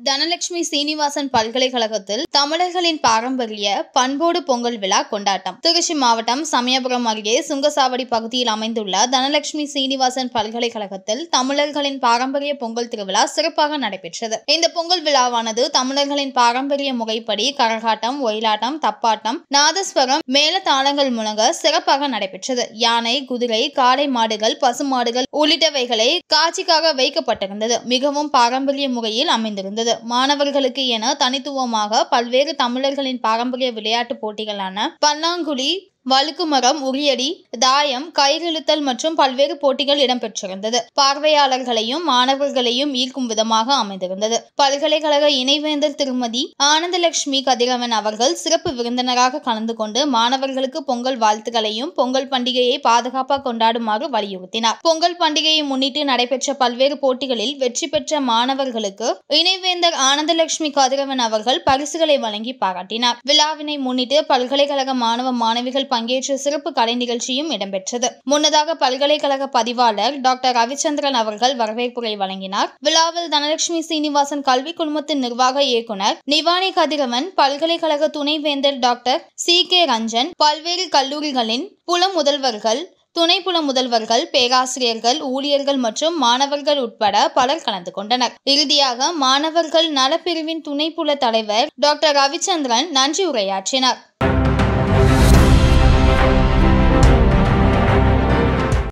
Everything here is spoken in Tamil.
தனலட்சுமி சீனிவாசன் பல்கலைக்கழகத்தில் தமிழர்களின் பாரம்பரிய பண்போடு பொங்கல் விழா கொண்டாட்டம் திருச்சி மாவட்டம் சமயபுரம் அருகே சுங்கசாவடி பகுதியில் அமைந்துள்ள தனலட்சுமி சீனிவாசன் பல்கலைக்கழகத்தில் தமிழர்களின் பாரம்பரிய பொங்கல் திருவிழா சிறப்பாக நடைபெற்றது இந்த பொங்கல் விழாவானது தமிழர்களின் பாரம்பரிய முறைப்படி கரகாட்டம் ஒயிலாட்டம் தப்பாட்டம் நாதஸ்வரம் மேளதாளங்கள் முழங்க சிறப்பாக நடைபெற்றது யானை குதிரை காளை மாடுகள் பசுமாடுகள் உள்ளிட்டவைகளை காட்சிக்காக வைக்கப்பட்டிருந்தது மிகவும் பாரம்பரிய முறையில் அமைந்திருந்தது மாணவர்களுக்கு என தனித்துவமாக பல்வேறு தமிழர்களின் பாரம்பரிய விளையாட்டு போட்டிகளான பல்லாங்குழி வழுக்குமரம் உரியடி தாயம் கயிறிழுத்தல் மற்றும் பல்வேறு போட்டிகள் இடம்பெற்றிருந்தது பார்வையாளர்களையும் மாணவர்களையும் ஈர்க்கும் விதமாக அமைந்திருந்தது பல்கலைக்கழக இணைவேந்தர் திருமதி ஆனந்தலட்சுமி கதிரவன் அவர்கள் சிறப்பு விருந்தினராக கலந்து கொண்டு மாணவர்களுக்கு பொங்கல் வாழ்த்துக்களையும் பொங்கல் பண்டிகையை பாதுகாப்பாக கொண்டாடுமாறு வலியுறுத்தினார் பொங்கல் பண்டிகையை முன்னிட்டு நடைபெற்ற பல்வேறு போட்டிகளில் வெற்றி பெற்ற மாணவர்களுக்கு இணைவேந்தர் ஆனந்தலட்சுமி கதிரவன் அவர்கள் பரிசுகளை வழங்கி பாராட்டினார் விழாவினை முன்னிட்டு பல்கலைக்கழக மாணவ மாணவிகள் பங்கேற்ற சிறப்பு கலை நிகழ்ச்சியும் இடம்பெற்றது முன்னதாக பல்கலைக்கழக பதிவாளர் டாக்டர் ரவிச்சந்திரன் அவர்கள் வரவேற்புரை வழங்கினார் விழாவில் தனலட்சுமி சீனிவாசன் கல்வி குழுமத்தின் நிர்வாக இயக்குனர் நிவானி கதிரவன் பல்கலைக்கழக துணைவேந்தர் டாக்டர் சி கே ரஞ்சன் பல்வேறு கல்லூரிகளின் புல முதல்வர்கள் துணை புல முதல்வர்கள் பேராசிரியர்கள் ஊழியர்கள் மற்றும் மாணவர்கள் உட்பட பலர் கலந்து கொண்டனர் இறுதியாக மாணவர்கள் நலப்பிரிவின் துணை புல தலைவர் டாக்டர் ரவிச்சந்திரன் நன்றி உரையாற்றினார்